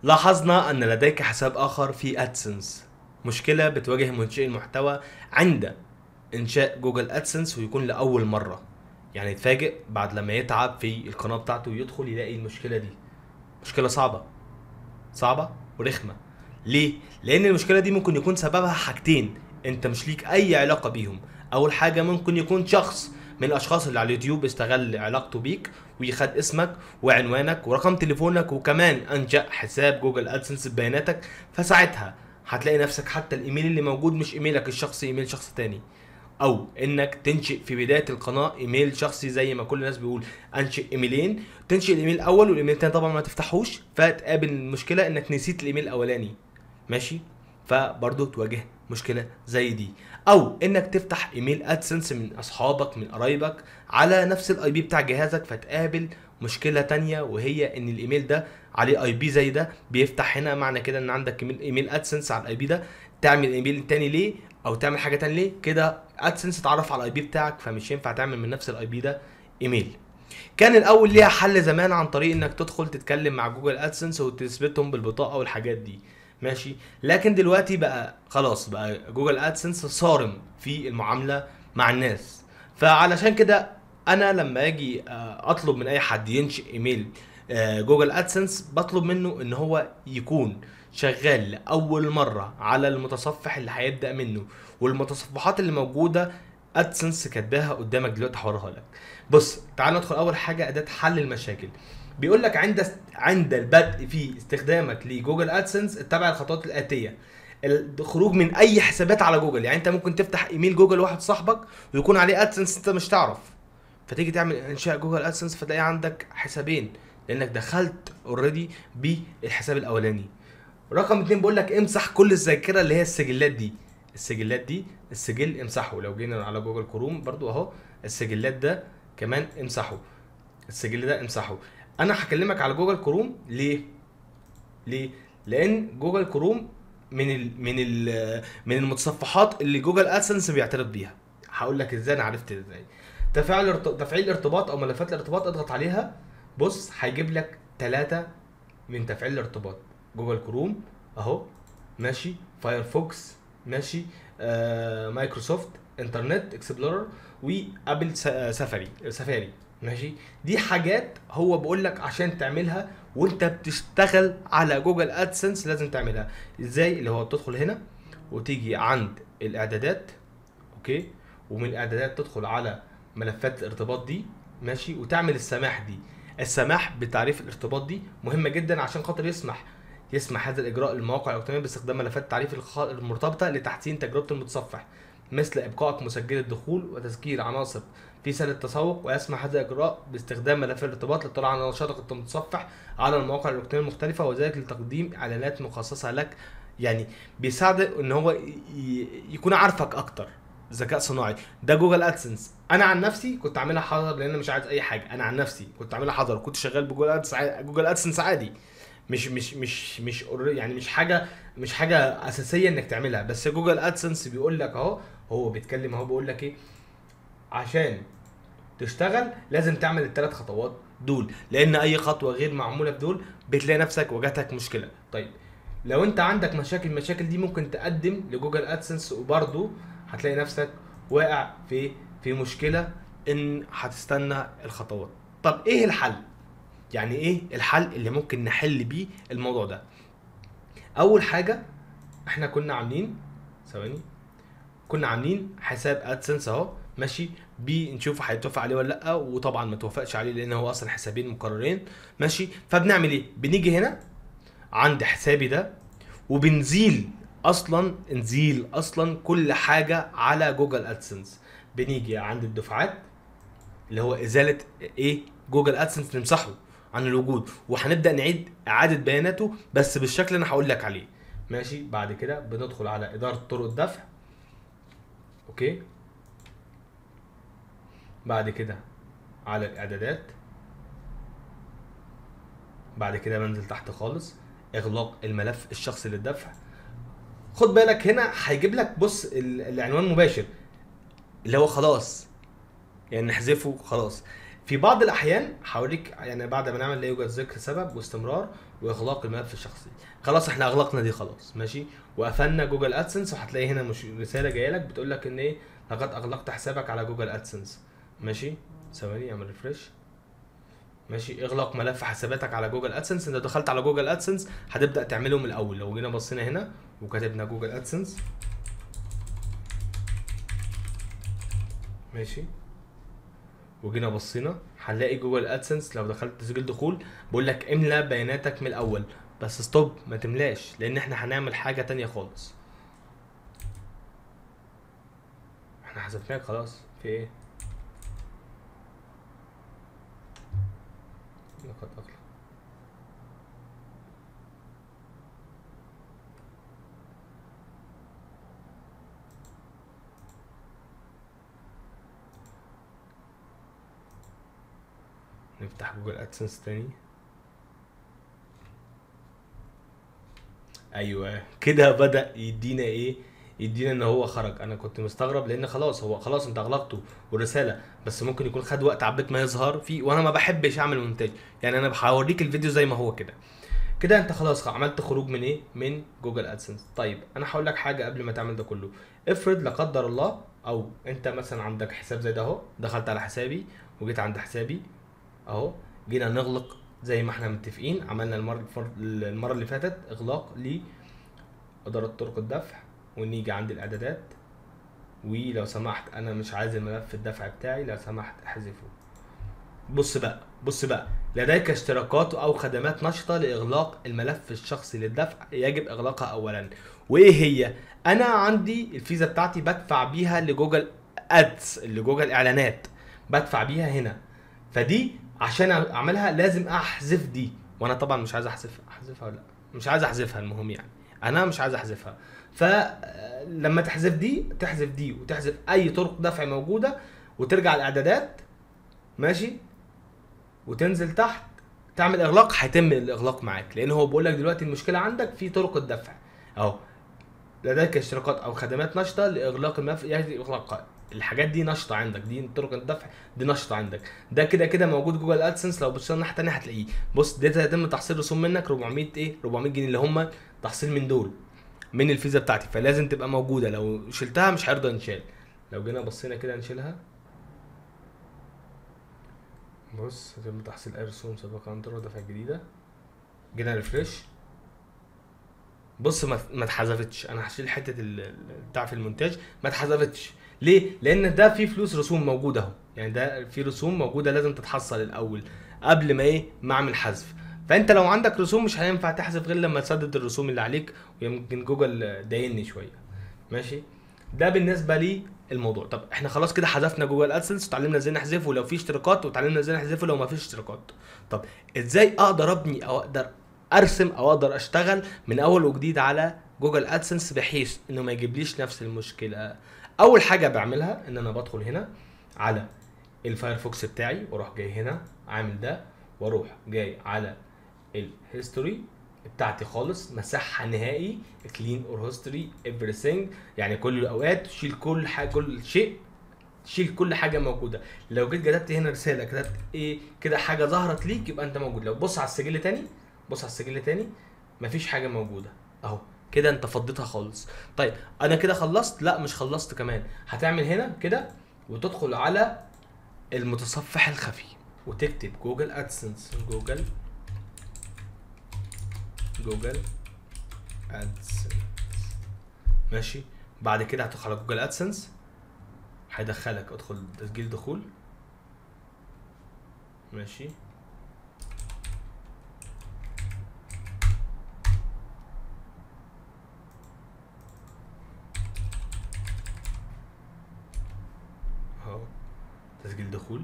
لاحظنا أن لديك حساب آخر في أدسنس مشكلة بتواجه منشئ المحتوى عند إنشاء جوجل أدسنس ويكون لأول مرة يعني يتفاجئ بعد لما يتعب في القناة بتاعته ويدخل يلاقي المشكلة دي مشكلة صعبة صعبة ورخمة ليه؟ لأن المشكلة دي ممكن يكون سببها حاجتين أنت مش ليك أي علاقة بيهم أول حاجة ممكن يكون شخص من الأشخاص اللي على اليوتيوب استغل علاقته بيك ويخد اسمك وعنوانك ورقم تليفونك وكمان أنشأ حساب جوجل أدسنس ببياناتك فساعتها هتلاقي نفسك حتى الإيميل اللي موجود مش إيميلك الشخصي إيميل شخص تاني او انك تنشئ في بدايه القناه ايميل شخصي زي ما كل الناس بيقول انشئ ايميلين تنشئ الايميل الاول والايميل التاني طبعا ما تفتحوش فتقابل المشكله انك نسيت الايميل الاولاني ماشي فبرضه تواجه مشكله زي دي او انك تفتح ايميل ادسنس من اصحابك من قرايبك على نفس الاي بي بتاع جهازك فتقابل مشكله تانية وهي ان الايميل ده عليه اي بي زي ده بيفتح هنا معنى كده ان عندك ايميل ايميل ادسنس على الاي بي ده تعمل ايميل تاني ليه او تعمل حاجه تانية ليه كده ادسنس اتعرف على الاي بي بتاعك فمش ينفع تعمل من نفس الاي بي ده ايميل كان الاول ليها حل زمان عن طريق انك تدخل تتكلم مع جوجل ادسنس وتثبتهم بالبطاقه والحاجات دي ماشي لكن دلوقتي بقى خلاص بقى جوجل ادسنس صارم في المعامله مع الناس فعلشان كده انا لما اجي آه، اطلب من اي حد ينشئ ايميل آه، جوجل ادسنس بطلب منه ان هو يكون شغال لاول مره على المتصفح اللي هيبدا منه والمتصفحات اللي موجوده ادسنس كاتباها قدامك دلوقتي هوريها لك بص تعال ندخل اول حاجه اداه حل المشاكل بيقول لك عند عند البدء في استخدامك لجوجل ادسنس اتبع الخطوات الاتيه الخروج من اي حسابات على جوجل يعني انت ممكن تفتح ايميل جوجل واحد صاحبك ويكون عليه ادسنس انت مش تعرف فتيجي تعمل انشاء جوجل ادسنس فتلاقي عندك حسابين لانك دخلت اوريدي بالحساب الاولاني رقم اتنين بيقول لك امسح كل الذاكره اللي هي السجلات دي السجلات دي السجل امسحه لو جينا على جوجل كروم برضو اهو السجلات ده كمان امسحه السجل ده امسحه انا هكلمك على جوجل كروم ليه ليه لان جوجل كروم من ال من ال من المتصفحات اللي جوجل ادسنس بيعترف بيها هقول لك ازاي انا عرفت ازاي تفعيل ارت- تفعيل ارتباط او ملفات الارتباط اضغط عليها بص هيجيب لك ثلاثة من تفعيل الارتباط جوجل كروم اهو ماشي فايرفوكس ماشي آه مايكروسوفت انترنت اكسبلورر وابل سا- سفاري سفاري ماشي دي حاجات هو بيقول لك عشان تعملها وانت بتشتغل على جوجل ادسنس لازم تعملها ازاي اللي هو بتدخل هنا وتيجي عند الاعدادات اوكي ومن الاعدادات تدخل على ملفات الارتباط دي ماشي وتعمل السماح دي السماح بتعريف الارتباط دي مهمه جدا عشان خاطر يسمح يسمح هذا الاجراء للمواقع الالكترونيه باستخدام ملفات التعريف الخ- المرتبطه لتحسين تجربه المتصفح مثل ابقائك مسجل الدخول وتسجيل عناصر في سله التسوق ويسمح هذا الاجراء باستخدام ملف الارتباط للاطلاع على نشاطك المتصفح على المواقع الالكترونيه المختلفه وذلك لتقديم اعلانات مخصصه لك يعني بيساعدك ان هو ي- ي- يكون عارفك اكتر ذكاء صناعي ده جوجل ادسنس انا عن نفسي كنت عاملها حظر لان أنا مش عايز اي حاجه انا عن نفسي كنت عاملها حظر كنت شغال بجوجل ادس جوجل ادسنس عادي مش مش مش مش already- يعني مش حاجه مش حاجه اساسيه انك تعملها بس جوجل ادسنس بيقول لك اهو هو بيتكلم اهو بيقول لك ايه عشان تشتغل لازم تعمل الثلاث خطوات دول لان اي خطوه غير معموله في دول بتلاقي نفسك واجهتك مشكله طيب لو انت عندك مشاكل المشاكل دي ممكن تقدم لجوجل ادسنس وبرضه هتلاقي نفسك واقع في في مشكله ان هتستنى الخطوات طب ايه الحل يعني ايه الحل اللي ممكن نحل بيه الموضوع ده اول حاجه احنا كنا عاملين ثواني كنا عاملين حساب ادسنس اهو ماشي بنشوف هيتوافق عليه ولا لا وطبعا ما توافقش عليه لان هو اصلا حسابين مكررين ماشي فبنعمل ايه بنيجي هنا عند حسابي ده وبنزيل اصلا نزيل اصلا كل حاجه على جوجل ادسنس بنيجي عند الدفعات اللي هو ازاله ايه جوجل ادسنس نمسحه عن الوجود وهنبدا نعيد اعاده بياناته بس بالشكل اللي انا هقول لك عليه ماشي بعد كده بندخل على اداره طرق الدفع اوكي بعد كده على الاعدادات بعد كده بنزل تحت خالص اغلاق الملف الشخصي للدفع خد بالك هنا هيجيب لك بص ال- العنوان مباشر اللي هو خلاص يعني نحذفه خلاص في بعض الاحيان هوريك يعني بعد ما نعمل لا يوجد ذكر سبب واستمرار واغلاق الملف الشخصي خلاص احنا اغلقنا دي خلاص ماشي وقفلنا جوجل ادسنس وهتلاقي هنا مش رساله جايه لك بتقول لك ان ايه لقد اغلقت حسابك على جوجل ادسنس ماشي ثواني اعمل ريفرش ماشي اغلق ملف حساباتك على جوجل ادسنس انت دخلت على جوجل ادسنس هتبدا تعمله من الاول لو جينا بصينا هنا وكتبنا جوجل ادسنس ماشي وجينا بصينا هنلاقي جوجل ادسنس لو دخلت تسجيل دخول بيقول لك املى بياناتك من الاول بس ستوب ما تملاش لان احنا هنعمل حاجه تانية خالص احنا حذفناك خلاص في ايه لقد اغلق نفتح جوجل ادسنس تاني ايوه كده بدا يدينا ايه يدينا ان هو خرج انا كنت مستغرب لان خلاص هو خلاص انت اغلقته والرساله بس ممكن يكون خد وقت عبيت ما يظهر فيه وانا ما بحبش اعمل مونتاج يعني انا هوريك الفيديو زي ما هو كده كده انت خلاص عملت خروج من ايه من جوجل ادسنس طيب انا هقول لك حاجه قبل ما تعمل ده كله افرض لا قدر الله او انت مثلا عندك حساب زي ده اهو دخلت على حسابي وجيت عند حسابي اهو جينا نغلق زي ما احنا متفقين عملنا المره المره اللي فاتت اغلاق لاداره طرق الدفع ونيجي عند الاعدادات ولو سمحت انا مش عايز الملف الدفع بتاعي لو سمحت احذفه بص بقى بص بقى لديك اشتراكات او خدمات نشطه لاغلاق الملف الشخصي للدفع يجب اغلاقها اولا وايه هي انا عندي الفيزا بتاعتي بدفع بيها لجوجل ادز لجوجل اعلانات بدفع بيها هنا فدي عشان اعملها لازم احذف دي وانا طبعا مش عايز احذفها احذفها ولا لا مش عايز احذفها المهم يعني انا مش عايز احذفها فلما تحذف دي تحذف دي وتحذف اي طرق دفع موجوده وترجع الاعدادات ماشي وتنزل تحت تعمل اغلاق هيتم الاغلاق معاك لان هو بيقول لك دلوقتي المشكله عندك في طرق الدفع اهو لديك اشتراكات او خدمات نشطه لاغلاق الملف يجب اغلاقها الحاجات دي نشطه عندك دي طرق الدفع دي نشطه عندك ده كده كده موجود جوجل ادسنس لو بصينا الناحيه الثانيه هتلاقيه بص ده هيتم تحصيل رسوم منك 400 ايه 400 جنيه اللي هم تحصيل من دول من الفيزا بتاعتي فلازم تبقى موجوده لو شلتها مش هيرضى ينشال لو جينا بصينا كده نشيلها بص يتم تحصيل اي رسوم سابقه عن طرق دفع جديده جينا ريفرش بص ما ما اتحذفتش انا هشيل حته ال- بتاع في المونتاج ما اتحذفتش ليه لان ده فيه فلوس رسوم موجوده اهو يعني ده في رسوم موجوده لازم تتحصل الاول قبل ما ايه ما اعمل حذف فانت لو عندك رسوم مش هينفع تحذف غير لما تسدد الرسوم اللي عليك ويمكن جوجل ضايقني شويه ماشي ده بالنسبه لي الموضوع طب احنا خلاص كده حذفنا جوجل ادسنس وتعلمنا ازاي نحذفه لو في اشتراكات وتعلمنا ازاي نحذفه لو ما فيش اشتراكات طب ازاي اقدر ابني او اقدر ارسم او اقدر اشتغل من اول وجديد على جوجل ادسنس بحيث انه ما يجيبليش نفس المشكله اول حاجه بعملها ان انا بدخل هنا على الفايرفوكس بتاعي واروح جاي هنا عامل ده واروح جاي على الهيستوري بتاعتي خالص مسحها نهائي كلين اور هيستوري everything يعني كل الاوقات شيل كل حاجه كل شيء شيل كل حاجه موجوده لو جيت كتبت هنا رساله كتبت ايه كده حاجه ظهرت ليك يبقى انت موجود لو بص على السجل تاني بص على السجل تاني مفيش حاجه موجوده اهو كده انت فضيتها خالص طيب انا كده خلصت لا مش خلصت كمان هتعمل هنا كده وتدخل على المتصفح الخفي وتكتب جوجل ادسنس جوجل جوجل ادسنس ماشي بعد كده هتدخل على جوجل ادسنس هيدخلك ادخل تسجيل دخول ماشي اهو تسجيل دخول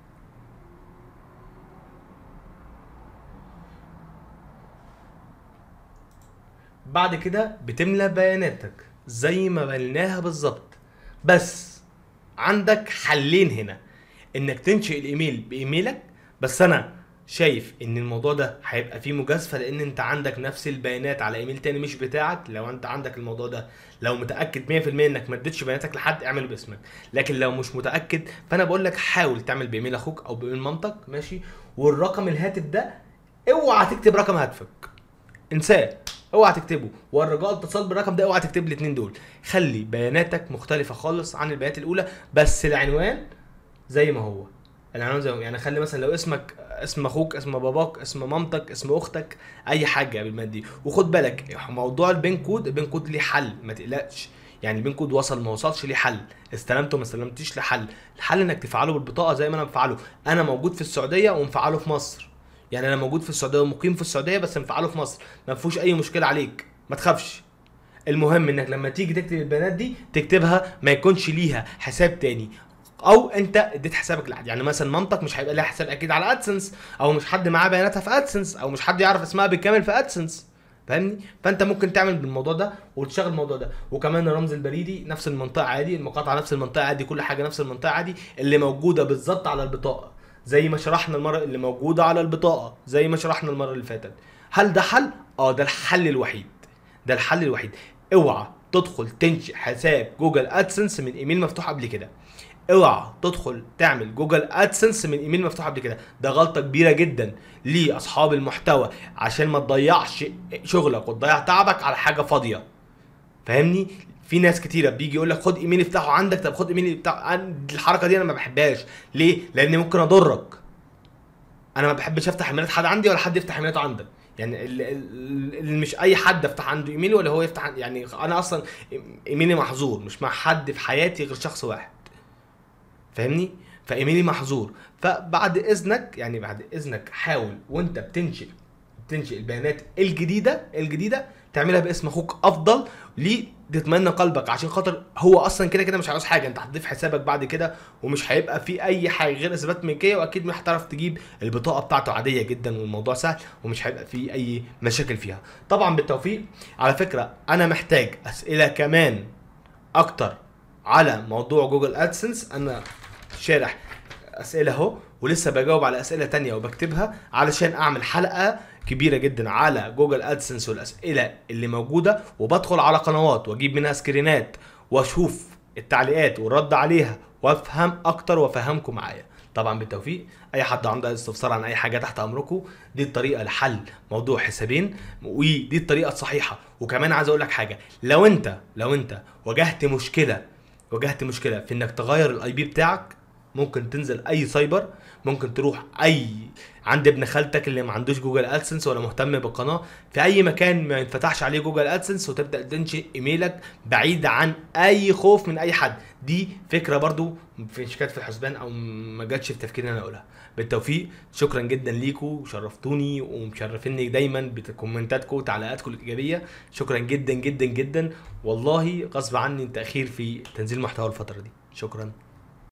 بعد كده بتملى بياناتك زي ما مليناها بالظبط بس عندك حلين هنا انك تنشئ الايميل بايميلك بس انا شايف ان الموضوع ده هيبقى فيه مجازفه لان انت عندك نفس البيانات على ايميل تاني مش بتاعك لو انت عندك الموضوع ده لو متاكد 100% انك ما اديتش بياناتك لحد اعمل باسمك لكن لو مش متاكد فانا بقول لك حاول تعمل بايميل اخوك او بايميل مامتك ماشي والرقم الهاتف ده اوعى تكتب رقم هاتفك انساه اوعى تكتبه والرجاء اتصال بالرقم ده اوعى تكتب الاثنين دول خلي بياناتك مختلفه خالص عن البيانات الاولى بس العنوان زي ما هو العنوان زي ما هو. يعني خلي مثلا لو اسمك اسم اخوك اسم باباك اسم مامتك اسم اختك اي حاجه بالمادة دي وخد بالك موضوع البين كود البين كود ليه حل ما تقلقش يعني البين كود وصل ما وصلش ليه حل استلمته ما استلمتيش ليه حل الحل انك تفعله بالبطاقه زي ما انا بفعله انا موجود في السعوديه ومفعله في مصر يعني انا موجود في السعوديه ومقيم في السعوديه بس مفعله في مصر ما فيهوش اي مشكله عليك ما تخافش المهم انك لما تيجي تكتب البيانات دي تكتبها ما يكونش ليها حساب تاني او انت اديت حسابك لحد يعني مثلا مامتك مش هيبقى لها حساب اكيد على ادسنس او مش حد معاه بياناتها في ادسنس او مش حد يعرف اسمها بالكامل في ادسنس فاهمني فانت ممكن تعمل بالموضوع ده وتشتغل الموضوع ده وكمان الرمز البريدي نفس المنطقه عادي المقاطعه نفس المنطقه عادي كل حاجه نفس المنطقه عادي اللي موجوده بالظبط على البطاقه زي ما شرحنا المره اللي موجوده على البطاقه زي ما شرحنا المره اللي فاتت هل ده حل اه ده الحل الوحيد ده الحل الوحيد اوعى تدخل تنشئ حساب جوجل ادسنس من ايميل مفتوح قبل كده اوعى تدخل تعمل جوجل ادسنس من ايميل مفتوح قبل كده ده غلطه كبيره جدا لاصحاب المحتوى عشان ما تضيعش شغلك وتضيع تعبك على حاجه فاضيه فاهمني في ناس كتيره بيجي يقول لك خد ايميل افتحه عندك طب خد ايميل بتاع أنا- الحركه دي انا ما بحبهاش ليه لان ممكن اضرك انا ما بحبش افتح ايميلات حد عندي ولا حد يفتح ايميلاته عندك يعني ال- ال- ال- مش اي حد افتح عنده ايميل ولا هو يفتح عن- يعني انا اصلا ايميلي محظور مش مع حد في حياتي غير شخص واحد فاهمني فايميلي محظور فبعد اذنك يعني بعد اذنك حاول وانت بتنشئ بتنشئ البيانات الجديده الجديده تعملها باسم اخوك افضل ليه تطمئن قلبك عشان خاطر هو اصلا كده كده مش عاوز حاجه انت هتضيف حسابك بعد كده ومش هيبقى في اي حاجه غير اثبات ملكيه واكيد مش هتعرف تجيب البطاقه بتاعته عاديه جدا والموضوع سهل ومش هيبقى فيه اي مشاكل فيها طبعا بالتوفيق على فكره انا محتاج اسئله كمان اكتر على موضوع جوجل ادسنس انا شارح اسئله اهو ولسه بجاوب على اسئله تانية وبكتبها علشان اعمل حلقه كبيره جدا على جوجل ادسنس والاسئله اللي موجوده وبدخل على قنوات واجيب منها سكرينات واشوف التعليقات والرد عليها وافهم اكتر وافهمكم معايا طبعا بالتوفيق اي حد عنده أي استفسار عن اي حاجه تحت امركم دي الطريقه لحل موضوع حسابين ودي الطريقه الصحيحه وكمان عايز اقول لك حاجه لو انت لو انت واجهت مشكله واجهت مشكله في انك تغير الاي بي بتاعك ممكن تنزل اي سايبر ممكن تروح اي عند ابن خالتك اللي ما عندوش جوجل ادسنس ولا مهتم بالقناه في اي مكان ما ينفتحش عليه جوجل ادسنس وتبدا تنشئ ايميلك بعيد عن اي خوف من اي حد دي فكره برضو مش كانت في الحسبان او ما جاتش في تفكيري ان انا اقولها بالتوفيق شكرا جدا ليكم شرفتوني ومشرفيني دايما بكومنتاتكم وتعليقاتكم الايجابيه شكرا جدا جدا جدا والله غصب عني التاخير في تنزيل محتوى الفتره دي شكرا